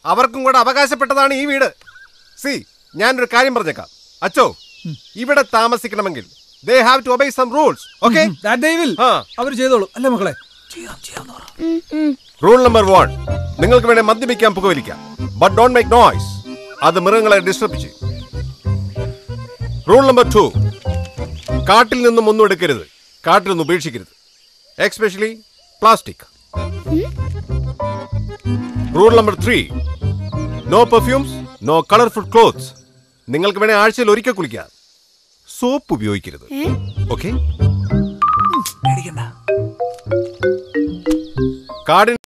അവർക്കും കൂടെ അവകാശപ്പെട്ടതാണ് ഈ വീട് സി ഞാനൊരു കാര്യം പറഞ്ഞേക്കാം അച്ചോ ഇവിടെ താമസിക്കണമെങ്കിൽ they have to obey some rules okay അവർ ചെയ്തോളൂ അല്ലേ മക്കളെ റൂൾ നമ്പർ വൺ നിങ്ങൾക്ക് വേണേ മദ്യപിക്കാൻ പുകവലിക്കാം ബട്ട് ഡോണ്ട് മേക്ക് നോയ്സ് അത് മൃഗങ്ങളെ ഡിസ്റ്റർബ് ചെയ്യും റൂൾ നമ്പർ ടു കാട്ടിൽ നിന്നും ഒന്നും എടുക്കരുത് കാട്ടിൽ നിന്ന് ഉപേക്ഷിക്കരുത് especially plastic rule number three no perfumes no colourful clothes നിങ്ങൾക്ക് വേണേ ആഴ്ചയിൽ ഒരിക്കൽ കുളിക്കാം സോപ്പ് ഉപയോഗിക്കരുത് ഓക്കെ കാടിന്